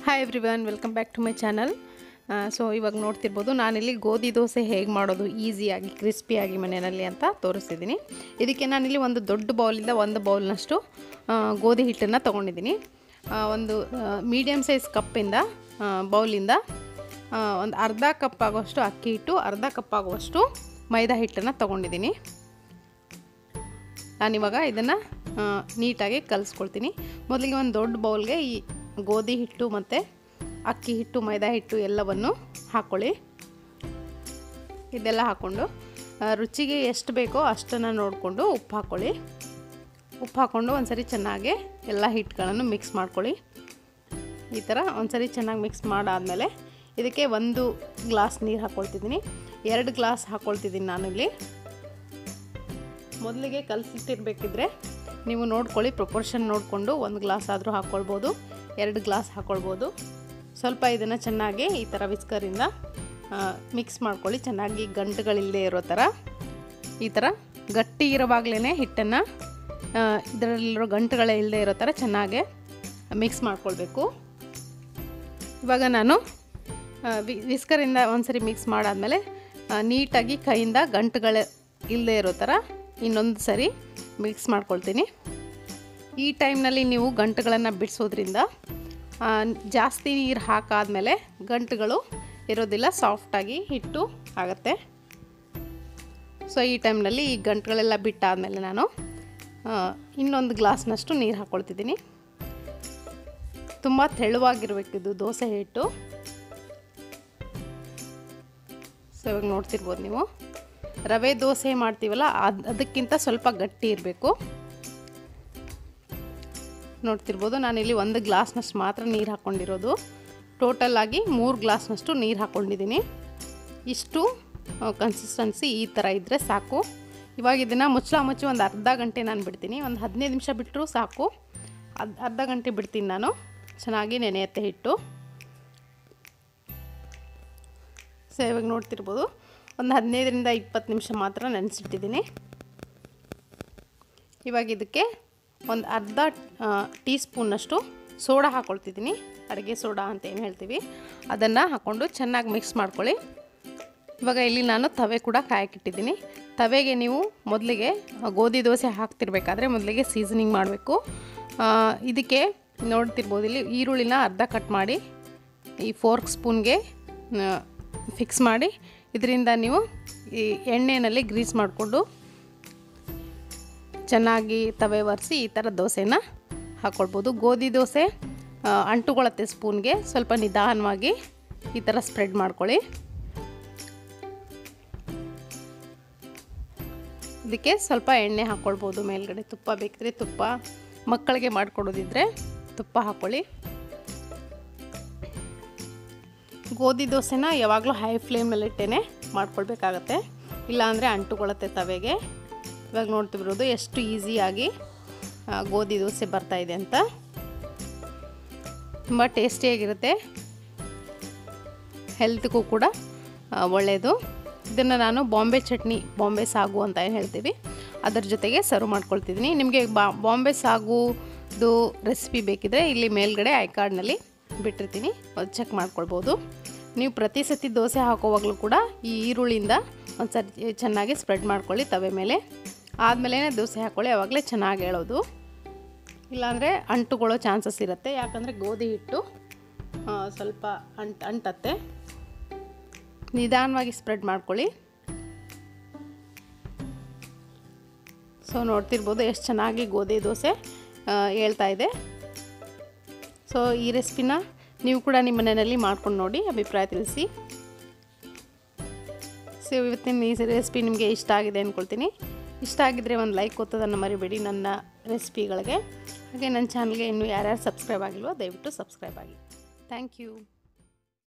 hi everyone welcome back to my channel so ಇವಾಗ ನೋಡ್ತಿರ್ಬೋದು ನಾನಿಲ್ಲಿ ಗೋಧಿ ದೋಸೆ ಹೇಗೆ ಮಾಡೋದು ಈಸಿಯಾಗಿ ಕ್ರಿಸ್ಪಿಯಾಗಿ ಮನೆಯಲ್ಲಿ ಅಂತ ತೋರಿಸ್ತಿದ್ದೀನಿ ಇದಕ್ಕೆ ನಾನಿಲ್ಲಿ ಒಂದು ದೊಡ್ಡ ಬೌಲಿಂದ ಒಂದು ಬೌಲ್ನಷ್ಟು ಆ, ಗೋಧಿ ಹಿಟ್ಟನ್ನು ತೊಗೊಂಡಿದ್ದೀನಿ ಆ, ಒಂದು ಮೀಡಿಯಮ್ ಸೈಜ್ ಕಪ್ಪಿಂದ ಆ, ಬೌಲಿಂದ ಆ, ಒಂದು ಅರ್ಧ ಕಪ್ ಆಗುವಷ್ಟು ಅಕ್ಕಿ ಹಿಟ್ಟು ಅರ್ಧ ಕಪ್ ಆಗುವಷ್ಟು ಮೈದಾ ಹಿಟ್ಟನ್ನು ತೊಗೊಂಡಿದ್ದೀನಿ ನಾನಿವಾಗ ಇದನ್ನು ನೀಟಾಗಿ ಕಲಿಸ್ಕೊಳ್ತೀನಿ ಮೊದಲಿಗೆ ಒಂದು ದೊಡ್ಡ ಬೌಲ್ಗೆ ಈ ಗೋಧಿ ಹಿಟ್ಟು ಮತ್ತು ಅಕ್ಕಿ ಹಿಟ್ಟು ಮೈದಾ ಹಿಟ್ಟು ಎಲ್ಲವನ್ನು ಹಾಕ್ಕೊಳ್ಳಿ ಇದೆಲ್ಲ ಹಾಕ್ಕೊಂಡು ಆ, ರುಚಿಗೆ ಎಷ್ಟು ಬೇಕೋ ಅಷ್ಟನ್ನು ನೋಡಿಕೊಂಡು ಉಪ್ಪು ಹಾಕ್ಕೊಳ್ಳಿ ಉಪ್ಪು ಹಾಕ್ಕೊಂಡು ಒಂದ್ಸರಿ ಚೆನ್ನಾಗಿ ಎಲ್ಲ ಹಿಟ್ಟುಗಳನ್ನು ಮಿಕ್ಸ್ ಮಾಡ್ಕೊಳ್ಳಿ ಈ ಥರ ಒಂದ್ಸರಿ ಚೆನ್ನಾಗಿ ಮಿಕ್ಸ್ ಮಾಡಾದಮೇಲೆ ಇದಕ್ಕೆ ಒಂದು ಗ್ಲಾಸ್ ನೀರು ಹಾಕ್ಕೊಳ್ತಿದ್ದೀನಿ ಎರಡು ಗ್ಲಾಸ್ ಹಾಕ್ಕೊಳ್ತಿದ್ದೀನಿ ನಾನಿಲ್ಲಿ ಮೊದಲಿಗೆ ಕಲಸಿಟ್ಟಿರ್ಬೇಕಿದ್ರೆ ನೀವು ನೋಡ್ಕೊಳ್ಳಿ ಪ್ರಪೋರ್ಷನ್ ನೋಡಿಕೊಂಡು ಒಂದು ಗ್ಲಾಸ್ ಆದರೂ ಹಾಕ್ಕೊಳ್ಬೋದು ಎರಡು ಗ್ಲಾಸ್ ಹಾಕ್ಕೊಳ್ಬೋದು ಸ್ವಲ್ಪ ಇದನ್ನು ಚೆನ್ನಾಗಿ ಈ ಥರ ವಿಸ್ಕರಿಂದ ಮಿಕ್ಸ್ ಮಾಡ್ಕೊಳ್ಳಿ ಚೆನ್ನಾಗಿ ಗಂಟುಗಳಿಲ್ಲದೆ ಇರೋ ಥರ ಈ ಥರ ಗಟ್ಟಿ ಇರೋವಾಗಲೇ ಹಿಟ್ಟನ್ನು ಇದರಲ್ಲಿರೋ ಗಂಟುಗಳೇ ಇಲ್ಲದೆ ಇರೋ ಥರ ಚೆನ್ನಾಗಿ ಮಿಕ್ಸ್ ಮಾಡ್ಕೊಳ್ಬೇಕು ಇವಾಗ ನಾನು ಆ, ವಿ- ವಿಸ್ಕರಿಂದ ಒಂದ್ಸರಿ ಮಿಕ್ಸ್ ಮಾಡಾದಮೇಲೆ ನೀಟಾಗಿ ಕೈಯಿಂದ ಗಂಟುಗಳು ಇಲ್ಲದೆ ಇರೋ ಥರ ಇನ್ನೊಂದು ಸರಿ ಮಿಕ್ಸ್ ಮಾಡ್ಕೊಳ್ತೀನಿ ಈ ಟೈಮ್ನಲ್ಲಿ ನೀವು ಗಂಟುಗಳನ್ನು ಬಿಡಿಸೋದ್ರಿಂದ ಆ, ಜಾಸ್ತಿ ನೀರು ಹಾಕಾದ್ಮೇಲೆ ಗಂಟುಗಳು ಇರೋದಿಲ್ಲ ಸಾಫ್ಟಾಗಿ ಹಿಟ್ಟು ಆಗುತ್ತೆ ಸೊ ಈ ಟೈಮ್ನಲ್ಲಿ ಈ ಗಂಟುಗಳೆಲ್ಲ ಬಿಟ್ಟಾದಮೇಲೆ ನಾನು ಆ, ಇನ್ನೊಂದು ಗ್ಲಾಸ್ನಷ್ಟು ನೀರು ಹಾಕ್ಕೊಳ್ತಿದ್ದೀನಿ ತುಂಬ ತೆಳುವಾಗಿರಬೇಕು ಇದು ದೋಸೆ ಹಿಟ್ಟು ಸೊ ಇವಾಗ ನೋಡ್ತಿರ್ಬೋದು ನೀವು ರವೆ ದೋಸೆ ಮಾಡ್ತೀವಲ್ಲ ಅದು ಅದಕ್ಕಿಂತ ಸ್ವಲ್ಪ ಗಟ್ಟಿ ಇರಬೇಕು ನೋಡ್ತಿರ್ಬೋದು ನಾನಿಲ್ಲಿ ಒಂದು ಗ್ಲಾಸ್ನಷ್ಟು ಮಾತ್ರ ನೀರು ಹಾಕ್ಕೊಂಡಿರೋದು ಟೋಟಲ್ ಆಗಿ ಮೂರು ಗ್ಲಾಸ್ನಷ್ಟು ನೀರು ಹಾಕ್ಕೊಂಡಿದ್ದೀನಿ ಇಷ್ಟು ಕನ್ಸಿಸ್ಟೆನ್ಸಿ ಈ ಥರ ಇದ್ದರೆ ಸಾಕು ಇವಾಗ ಇದನ್ನು ಮುಚ್ಚಳ ಮುಚ್ಚಿ ಒಂದು ಅರ್ಧ ಗಂಟೆ ನಾನು ಬಿಡ್ತೀನಿ ಒಂದು ಹದಿನೈದು ನಿಮಿಷ ಬಿಟ್ಟರೂ ಸಾಕು ಅದು ಅರ್ಧ ಗಂಟೆ ಬಿಡ್ತೀನಿ ನಾನು ಚೆನ್ನಾಗಿ ನೆನೆಯುತ್ತೆ ಹಿಟ್ಟು ಸೊ ಇವಾಗ ನೋಡ್ತಿರ್ಬೋದು ಒಂದು ಹದಿನೈದರಿಂದ ಇಪ್ಪತ್ತು ನಿಮಿಷ ಮಾತ್ರ ನೆನೆಸಿಟ್ಟಿದ್ದೀನಿ ಇವಾಗ ಇದಕ್ಕೆ ಒಂದು ಅರ್ಧ ಟೀ ಸ್ಪೂನ್ನಷ್ಟು ಸೋಡಾ ಹಾಕ್ಕೊಳ್ತಿದ್ದೀನಿ ಅಡುಗೆ ಸೋಡಾ ಅಂತ ಏನು ಹೇಳ್ತೀವಿ ಅದನ್ನು ಹಾಕ್ಕೊಂಡು ಚೆನ್ನಾಗಿ ಮಿಕ್ಸ್ ಮಾಡ್ಕೊಳ್ಳಿ ಇವಾಗ ಇಲ್ಲಿ ನಾನು ತವೆ ಕೂಡ ಕಾಯಕ್ಕಿಟ್ಟಿದ್ದೀನಿ ತವೆಗೆ ನೀವು ಮೊದಲಿಗೆ ಗೋಧಿ ದೋಸೆ ಹಾಕ್ತಿರ್ಬೇಕಾದ್ರೆ ಮೊದಲಿಗೆ ಸೀಸನಿಂಗ್ ಮಾಡಬೇಕು ಇದಕ್ಕೆ ನೋಡ್ತಿರ್ಬೋದು ಇಲ್ಲಿ ಈರುಳ್ಳಿನ ಅರ್ಧ ಕಟ್ ಮಾಡಿ ಈ ಫೋರ್ಕ್ ಸ್ಪೂನ್ಗೆ ಫಿಕ್ಸ್ ಮಾಡಿ ಇದರಿಂದ ನೀವು ಈ ಎಣ್ಣೆಯಲ್ಲಿ ಗ್ರೀಸ್ ಮಾಡಿಕೊಂಡು ಚೆನ್ನಾಗಿ ತವೆ ಒರೆಸಿ ಈ ಥರ ದೋಸೆನ ಹಾಕ್ಕೊಳ್ಬೋದು ಗೋಧಿ ದೋಸೆ ಆ, ಅಂಟುಗೊಳತ್ತೆ ಸ್ಪೂನ್ಗೆ ಸ್ವಲ್ಪ ನಿಧಾನವಾಗಿ ಈ ಥರ ಸ್ಪ್ರೆಡ್ ಮಾಡ್ಕೊಳ್ಳಿ ಇದಕ್ಕೆ ಸ್ವಲ್ಪ ಎಣ್ಣೆ ಹಾಕ್ಕೊಳ್ಬೋದು ಮೇಲ್ಗಡೆ ತುಪ್ಪ ಬೇಕಿದ್ರೆ ತುಪ್ಪ ಮಕ್ಕಳಿಗೆ ಮಾಡಿಕೊಡೋದಿದ್ರೆ ತುಪ್ಪ ಹಾಕ್ಕೊಳ್ಳಿ ಗೋಧಿ ದೋಸೆನ ಯಾವಾಗಲೂ ಹೈ ಫ್ಲೇಮ್ನಲ್ಲಿಟ್ಟೇ ಮಾಡ್ಕೊಳ್ಬೇಕಾಗತ್ತೆ ಇಲ್ಲಾಂದರೆ ಅಂಟುಕೊಳ್ಳುತ್ತೆ ತವೆಗೆ ಇವಾಗ ನೋಡ್ತಿರೋದು ಎಷ್ಟು ಈಸಿಯಾಗಿ ಆ, ಗೋಧಿ ದೋಸೆ ಬರ್ತಾಯಿದೆ ಅಂತ ತುಂಬ ಟೇಸ್ಟಿಯಾಗಿರುತ್ತೆ ಹೆಲ್ತ್ಗೂ ಕೂಡ ಆ, ಒಳ್ಳೆಯದು ಇದನ್ನು ನಾನು ಬಾಂಬೆ ಚಟ್ನಿ ಬಾಂಬೆ ಸಾಗು ಅಂತ ಏನು ಹೇಳ್ತೀವಿ ಅದರ ಜೊತೆಗೆ ಸರ್ವ್ ಮಾಡ್ಕೊಳ್ತಿದ್ದೀನಿ ನಿಮಗೆ ಬಾ ಬಾಂಬೆ ಸಾಗುದು ರೆಸಿಪಿ ಬೇಕಿದ್ರೆ ಇಲ್ಲಿ ಮೇಲ್ಗಡೆ ಐ ಕಾರ್ಡ್ನಲ್ಲಿ ಬಿಟ್ಟಿರ್ತೀನಿ ಅದು ಚೆಕ್ ಮಾಡ್ಕೊಳ್ಬೋದು ನೀವು ಪ್ರತಿ ಸತಿ ದೋಸೆ ಹಾಕೋವಾಗಲೂ ಕೂಡ ಈ ಈರುಳ್ಳಿಯಿಂದ ಒಂದು ಸರಿ ಚೆನ್ನಾಗಿ ಸ್ಪ್ರೆಡ್ ಮಾಡ್ಕೊಳ್ಳಿ ತವೆ ಮೇಲೆ ಆದಮೇಲೆ ದೋಸೆ ಹಾಕ್ಕೊಳ್ಳಿ ಆವಾಗಲೇ ಚೆನ್ನಾಗಿ ಹೇಳೋದು ಇಲ್ಲಾಂದರೆ ಅಂಟುಕೊಳ್ಳೋ ಚಾನ್ಸಸ್ ಇರುತ್ತೆ ಯಾಕಂದರೆ ಗೋಧಿ ಹಿಟ್ಟು ಆ, ಸ್ವಲ್ಪ ಅಂಟ್ ಅಂಟತ್ತೆ ನಿಧಾನವಾಗಿ ಸ್ಪ್ರೆಡ್ ಮಾಡ್ಕೊಳ್ಳಿ ಸೊ ನೋಡ್ತಿರ್ಬೋದು ಎಷ್ಟು ಚೆನ್ನಾಗಿ ಗೋಧಿ ದೋಸೆ ಆ, ಹೇಳ್ತಾ ಇದೆ ಸೊ ಈ ರೆಸಿಪಿನ ನೀವು ಕೂಡ ನಿಮ್ಮ ಮನೆಯಲ್ಲಿ ಮಾಡ್ಕೊಂಡು ನೋಡಿ ಅಭಿಪ್ರಾಯ ತಿಳಿಸಿ ಸೊ ಇವತ್ತಿನ ಈ ರೆಸಿಪಿ ನಿಮಗೆ ಇಷ್ಟ ಆಗಿದೆ ಅಂದ್ಕೊಳ್ತೀನಿ ಇಷ್ಟ ಆಗಿದ್ದರೆ ಒಂದು ಲೈಕ್ ಕೊತ್ತೋದನ್ನು ಮರಿಬೇಡಿ ನನ್ನ ರೆಸಿಪಿಗಳಿಗೆ ಹಾಗೆ ನನ್ನ ಚಾನಲ್ಗೆ ಇನ್ನೂ ಯಾರ್ಯಾರು ಸಬ್ಸ್ಕ್ರೈಬ್ ಆಗಿಲ್ವೋ ದಯವಿಟ್ಟು ಸಬ್ಸ್ಕ್ರೈಬ್ ಆಗಿ ಥ್ಯಾಂಕ್ ಯು